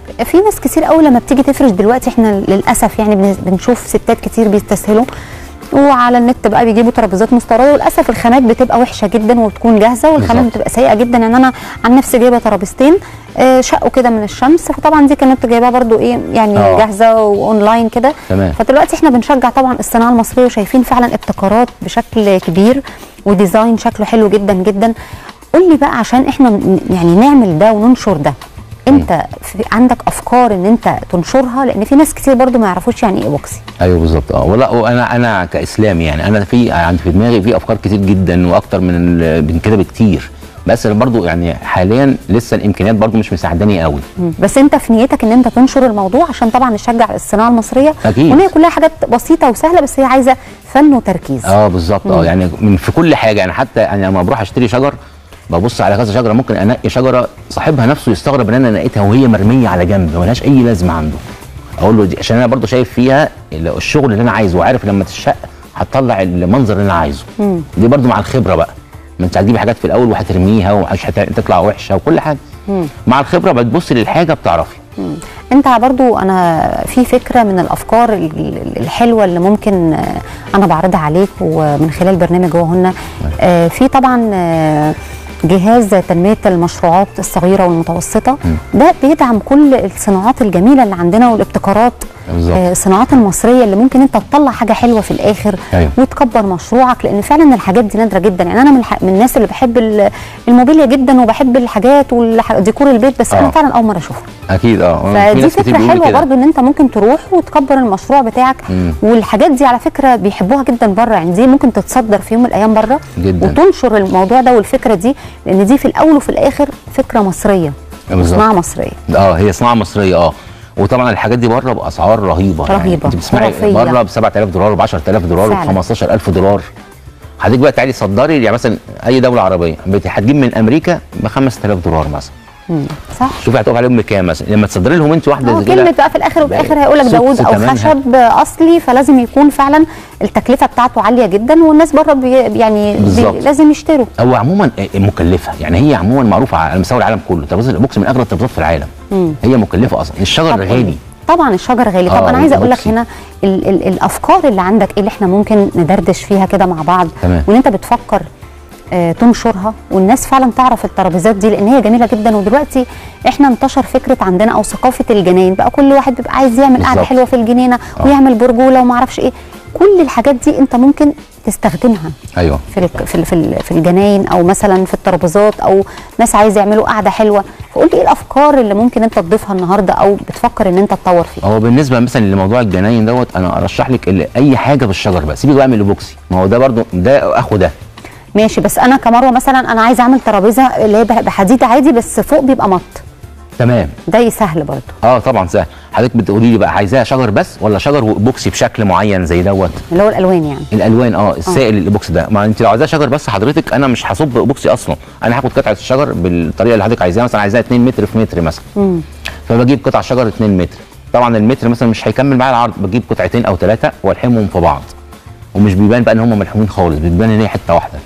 في ناس كتير قوي لما بتيجي تفرش دلوقتي احنا للاسف يعني بن- بنشوف ستات كتير بيستسهلوا وعلى النت بقى بيجيبوا ترابيزات مستورده وللاسف الخامات بتبقى وحشه جدا وبتكون جاهزه والخامات بالظبط. بتبقى سيئه جدا يعني انا عن نفسي جايبه ترابيزتين آه، شقوا كده من الشمس فطبعا دي كانت جايباها برضو ايه يعني آه. جاهزه واونلاين كده تمام. فدلوقتي احنا بنشجع طبعا الصناعه المصريه وشايفين فعلا ابتكارات بشكل كبير وديزاين شكله حلو جدا جدا قول لي بقى عشان احنا ن- يعني نعمل ده وننشر ده انت في عندك افكار ان انت تنشرها لان في ناس كتير برضو ما يعرفوش يعني ايه بوكسي ايوه بالظبط اه ولا وانا انا كاسلامي يعني انا في عندي في دماغي في افكار كتير جدا واكتر من ال- من كده بكتير بس برضو يعني حاليا لسه الامكانيات برضو مش مساعداني قوي بس انت في نيتك ان انت تنشر الموضوع عشان طبعا نشجع الصناعه المصريه أكيد. وان هي كلها حاجات بسيطه وسهله بس هي عايزه فن وتركيز اه بالظبط اه يعني من في كل حاجه يعني حتى يعني لما بروح اشتري شجر ببص على كذا شجره ممكن انقي شجره صاحبها نفسه يستغرب ان انا نقيتها وهي مرميه على جنب ملهاش اي لازمه عنده اقول له دي عشان انا برضو شايف فيها ال- الشغل اللي انا عايزه وعارف لما تشق هتطلع المنظر اللي انا عايزه دي برضو مع الخبره بقى ما انت هتجيبي حاجات في الاول وهترميها ومش هتطلع وحشه وكل حاجه مع الخبره بتبص للحاجه بتعرفي انت برضو انا في فكره من الافكار ال- ال- الحلوه اللي ممكن آه، انا بعرضها عليك ومن خلال برنامج وهن آه، في طبعا آه، جهاز تنميه المشروعات الصغيره والمتوسطه ده بيدعم كل الصناعات الجميله اللي عندنا والابتكارات بالظبط. آه، الصناعات المصريه اللي ممكن انت تطلع حاجه حلوه في الاخر أيوة. وتكبر مشروعك لان فعلا الحاجات دي نادره جدا يعني انا من, الح... من الناس اللي بحب ال- الموبيليا جدا وبحب الحاجات وديكور البيت بس انا آه. فعلا اول مره اشوفها اكيد اه في فدي ناس كتير فكره بيقولوا حلوه كده. برضو ان انت ممكن تروح وتكبر المشروع بتاعك مم. والحاجات دي على فكره بيحبوها جدا بره يعني دي ممكن تتصدر في يوم من الايام بره جداً. وتنشر الموضوع ده والفكره دي لان دي في الاول وفي الاخر فكره مصريه بالظبط. صناعه مصريه اه هي صناعه مصريه اه وطبعا الحاجات دي بره باسعار رهيبه يعني رهيبة، انت بتسمعي خرافية. بره ب 7000 دولار وب 10000 دولار وب فعلا. 15000 دولار حضرتك بقى تعالي صدري يعني مثلا اي دوله عربيه بت- هتجيب من امريكا ب 5000 دولار مثلا مم. صح شوفي هتقف عليهم بكام مثلا لما تصدري لهم انت واحده هو زي كده كلمة بقى في الآخر وفي بقى الآخر هيقول لك سدس داوود أو تمنها. خشب أصلي فلازم يكون فعلا التكلفة بتاعته عالية جدا والناس بره بي يعني بي بالظبط. لازم يشتروا هو عموما مكلفه يعني هي عموما معروفه على مستوى العالم كله ترابيزه البوكس من اغلى الترابيزات في العالم هي مكلفه اصلا الشجر طب غالي طبعا الشجر غالي طب آه، انا عايزه اقول لك بصي. هنا ال ال الافكار اللي عندك ايه اللي احنا ممكن ندردش فيها كده مع بعض تمام. وان انت بتفكر آه تنشرها والناس فعلا تعرف الترابيزات دي لان هي جميله جدا ودلوقتي احنا انتشر فكره عندنا او ثقافه الجناين بقى كل واحد بيبقى عايز يعمل قعده بالظبط. حلوه في الجنينه ويعمل برجوله وما اعرفش ايه كل الحاجات دي انت ممكن تستخدمها ايوه في ال- في ال- في ال- في الجناين او مثلا في الترابيزات او ناس عايز يعملوا قعده حلوه فقول لي ايه الافكار اللي ممكن انت تضيفها النهارده او بتفكر ان انت تطور فيها هو بالنسبه مثلا لموضوع الجناين دوت انا ارشح لك ال- اي حاجه بالشجر بقى سيبك بقى من البوكسي ما هو ده برضو ده اخو ده ماشي بس انا كمروه مثلا انا عايزه اعمل ترابيزه اللي هي بح- بحديد عادي بس فوق بيبقى مط تمام ده سهل برضه اه طبعا سهل حضرتك بتقولي لي بقى عايزاها شجر بس ولا شجر وبوكسي بشكل معين زي دوت اللي هو الالوان يعني الالوان اه السائل البوكس ده ما انت لو عايزاه شجر بس حضرتك انا مش هصب بوكسي اصلا انا هاخد قطعه الشجر بالطريقه اللي حضرتك عايزاها مثلا عايزاها 2 متر في متر مثلا امم فبجيب قطع شجر 2 متر طبعا المتر مثلا مش هيكمل معايا العرض بجيب قطعتين او ثلاثه والحمهم في بعض ومش بيبان بقى ان هم ملحومين خالص بتبان ان هي حته واحده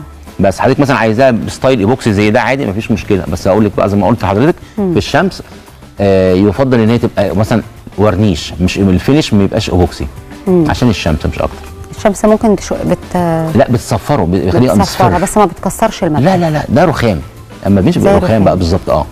بس حضرتك مثلا عايزاها بستايل ايبوكسي زي ده عادي مفيش مشكله بس اقول لك بقى زي ما قلت لحضرتك في الشمس آه يفضل ان هي تبقى مثلا ورنيش مش الفينش ما يبقاش ايبوكسي عشان الشمس مش اكتر الشمس ممكن تشو... بت... لا بتصفره بيخليها بتصفرها مصفره بس ما بتكسرش المادة لا لا لا ده رخام اما مش زي بيبقى الرخام. رخام بقى بالظبط اه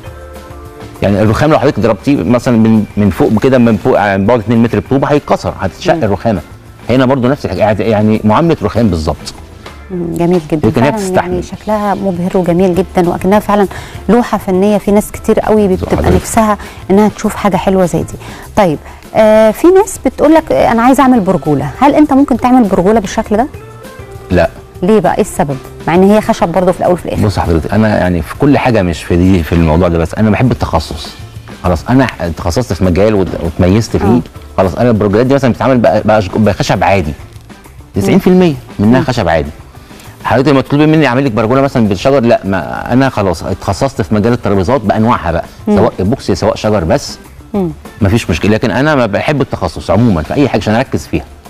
يعني الرخام لو حضرتك ضربتيه مثلا من من فوق كده من فوق عن بعد 2 متر بطوبه هيتكسر هتتشق الرخامه هنا برضو نفس الحاجه يعني معامله رخام بالظبط مم، جميل جدا لكن هي فعلا بتستحمل. يعني شكلها مبهر وجميل جدا واكنها فعلا لوحه فنيه في ناس كتير قوي بتبقى حضرتك. نفسها انها تشوف حاجه حلوه زي دي طيب آه في ناس بتقول لك آه، انا عايزه اعمل برجوله هل انت ممكن تعمل برجوله بالشكل ده لا ليه بقى ايه السبب مع ان هي خشب برضه في الاول وفي الاخر بص حضرتك انا يعني في كل حاجه مش في دي في الموضوع ده بس انا بحب التخصص خلاص انا تخصصت في مجال وت- وتميزت فيه آه. خلاص انا البروجرامات دي مثلا بتتعمل بقى, بقى شج- بخشب عادي 90% منها خشب عادي حضرتك لما تطلبي مني اعمل لك برجوله مثلا بالشجر لا ما انا خلاص اتخصصت في مجال الترابيزات بانواعها بقى سواء بوكسي سواء شجر بس مم. مفيش مشكله لكن انا ما بحب التخصص عموما في اي حاجه عشان اركز فيها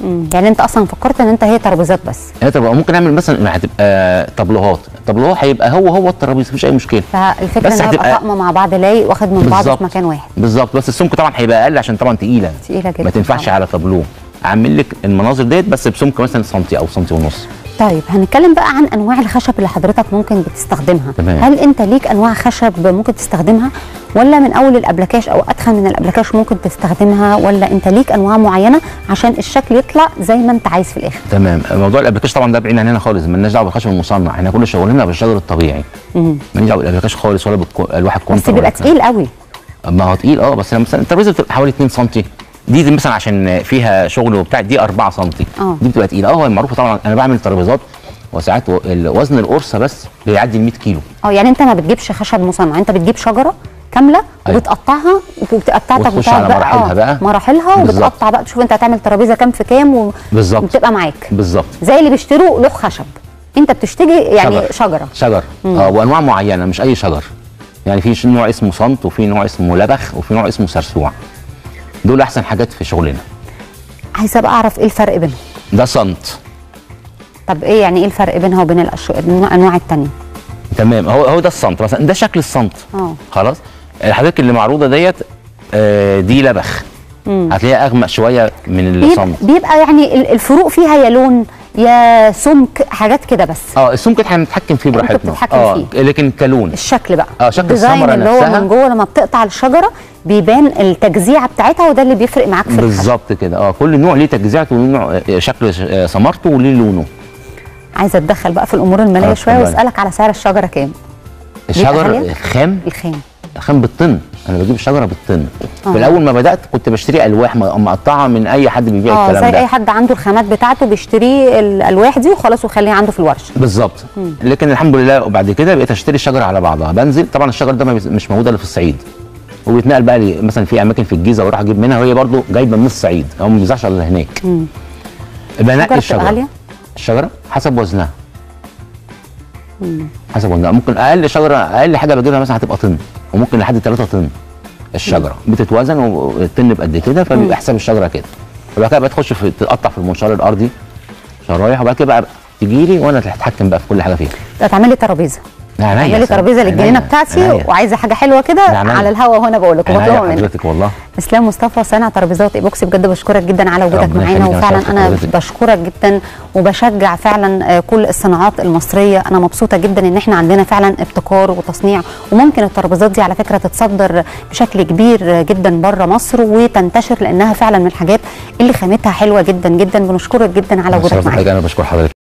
مم. يعني انت اصلا فكرت ان انت هي ترابيزات بس هي تبقى ممكن نعمل مثلا هتبقى طابلوهات الطابلوه هيبقى هو هو الترابيزه مفيش اي مشكله فالفكره بس ان يبقى هتبقى- طقم مع بعض لايق واخد من بعض في بالظبط. مكان واحد بالظبط بس السمك طبعا هيبقى اقل عشان طبعا تقيله تقيله جدا ما تنفعش طبعاً. على طابلوه اعمل لك المناظر ديت بس بسمك مثلا سنتي او سنتي ونص طيب هنتكلم بقى عن انواع الخشب اللي حضرتك ممكن بتستخدمها تمام. هل انت ليك انواع خشب ممكن تستخدمها ولا من اول الابلكاش او ادخل من الابلكاش ممكن تستخدمها ولا انت ليك انواع معينه عشان الشكل يطلع زي ما انت عايز في الاخر تمام موضوع الابلكاش طبعا ده بعيد عننا خالص مالناش دعوه بالخشب المصنع احنا كل شغلنا بالشجر الطبيعي مم. مالناش دعوه بالابلكاش خالص ولا بالواحد بس كونتر ولا بيبقى الكلام. تقيل قوي ما هو تقيل اه بس لما مثلا الترابيزه بتبقى حوالي 2 سم دي, دي مثلا عشان فيها شغل وبتاع دي 4 سم آه. دي بتبقى تقيله اه هو معروفه طبعا انا بعمل ترابيزات وساعات و- ال- وزن القرصه بس بيعدي ال 100 كيلو اه يعني انت ما بتجيبش خشب مصنع انت بتجيب شجره كامله أيوة. وبتقطعها وبتقطعتك وتخش بتقعد على مراحلها آه، بقى. مراحلها بالظبط. وبتقطع بقى تشوف انت هتعمل ترابيزه كام في كام و- بالظبط. وبتبقى معاك بالظبط زي اللي بيشتروا لوح خشب انت بتشتري يعني شجر. شجره شجر اه وانواع معينه مش اي شجر يعني في ش- نوع اسمه صمت وفي نوع اسمه لبخ وفي نوع اسمه سرسوع دول احسن حاجات في شغلنا عايزه بقى اعرف ايه الفرق بينهم ده صمت طب ايه يعني ايه الفرق بينها وبين الأش- الانواع التانية تمام هو هو ده الصمت مثلا ده شكل الصمت اه خلاص الحضرتك اللي معروضه ديت آه، دي لبخ هتلاقيها اغمق شويه من بيبقى, الصمت بيبقى يعني ال- الفروق فيها يا لون يا سمك حاجات كده بس اه السمك احنا بنتحكم فيه براحتنا بتتحكم اه فيه. لكن كلون الشكل بقى اه، شكل الديزاين الثمرة اللي هو نفسها. من جوه لما بتقطع الشجره بيبان التجزيعه بتاعتها وده اللي بيفرق معاك في الخشب بالظبط كده اه كل نوع ليه تجزيعته وليه نوع آه، شكل ش- آه، ثمرته وليه لونه عايزه اتدخل بقى في الامور الماليه اه، شويه اتفضلي. واسالك على سعر الشجره كام الشجر غالية؟ الخام الخام الخام بالطن انا بجيب الشجره بالطن اه. في الاول ما بدات كنت بشتري الواح م- مقطعه من اي حد بيبيع اه الكلام زي ده اي حد عنده الخامات بتاعته بيشتري الالواح دي وخلاص ويخليها عنده في الورشه بالظبط لكن الحمد لله وبعد كده بقيت اشتري الشجره على بعضها بنزل طبعا الشجر ده ما بيز- مش موجود الا في الصعيد وبيتنقل بقى لي مثلا في اماكن في الجيزه واروح اجيب منها وهي برضو جايبه من الصعيد هو ما بيزرعش الا هناك بنقي الشجرة بتبقى الشجره غالية؟ الشجره حسب وزنها حسب وزنها ممكن اقل شجره اقل حاجه بجيبها مثلا هتبقى طن وممكن لحد 3 طن الشجره بتتوزن والطن بقد كده فبيبقى حساب الشجره كده وبعد كده بقى تخش في تقطع في المنشار الارضي شرايح وبعد كده بقى تجي لي وانا اللي هتحكم بقى في كل حاجه فيها ده تعمل لي ترابيزه عينيا تعمل لي يا ترابيزه سلام. للجنينه عينيا. بتاعتي عينيا. وعايزه حاجه حلوه كده عينيا. على الهوا وهنا بقول لك عينيا وبطلبها منك حضرتك والله اسلام مصطفى صانع ترابيزات ايبوكسي بجد بشكرك جدا على وجودك ربنا معانا يخليك، أنا وفعلا سعيد انا بحضرتك. بشكرك جدا وبشجع فعلا آه، كل الصناعات المصريه انا مبسوطه جدا ان احنا عندنا فعلا ابتكار وتصنيع وممكن الترابيزات دي على فكره تتصدر بشكل كبير جدا بره مصر وتنتشر لانها فعلا من الحاجات اللي خامتها حلوه جدا جدا بنشكرك جدا على وجودك معانا انا بشكر حضرتك